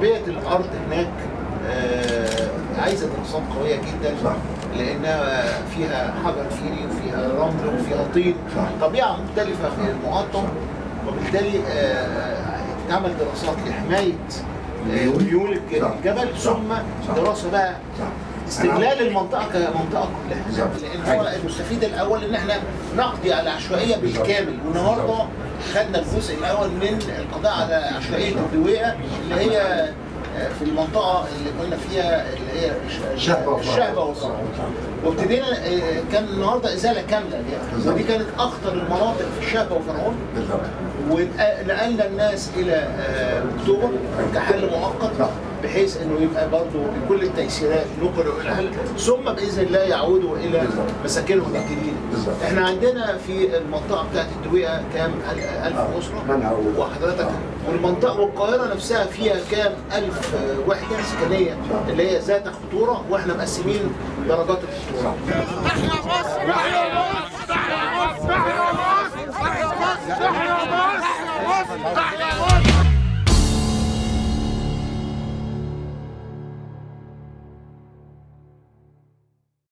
طبيعه الارض هناك آه، عايزه دراسات قويه جدا صح. لانها فيها حجر فيري وفيها رمل وفيها طين صح. طبيعه مختلفه في المقطم وبالتالي آه، تعمل دراسات لحمايه آه، ميول. ميول الج- صح. الجبل صح. ثم صح. دراسه بقى صح. استغلال المنطقه كمنطقه كلها بالظبط. لان هو المستفيد الاول ان احنا نقضي على العشوائيه بالكامل والنهارده خدنا الجزء الاول من القضاء على عشوائيه الدويقه اللي هي آه، في المنطقه اللي قلنا فيها اللي هي الش- شهبة وفرع. الشهبه وفرع وابتدينا آه، كان النهارده ازاله كامله ليها بالظبط. ودي كانت اخطر المناطق في الشهبه وفرعون بالظبط ونقلنا الناس الى آه، اكتوبر كحل مؤقت صح. بحيث انه يبقى برضه بكل التيسيرات نقلوا الى الحل ثم باذن الله يعودوا الى بالظبط. مساكنهم الجديده. بالظبط. احنا عندنا في المنطقه بتاعت الدويقه كام 1000 آه. اسره منها و- وحضرتك آه. والمنطقه والقاهره نفسها فيها كام 1000 وحده سكنيه اللي هي ذات خطوره واحنا مقسمين درجات الخطوره. تحيا مصر تحيا مصر تحيا مصر تحيا مصر تحيا مصر تحيا مصر تحيا مصر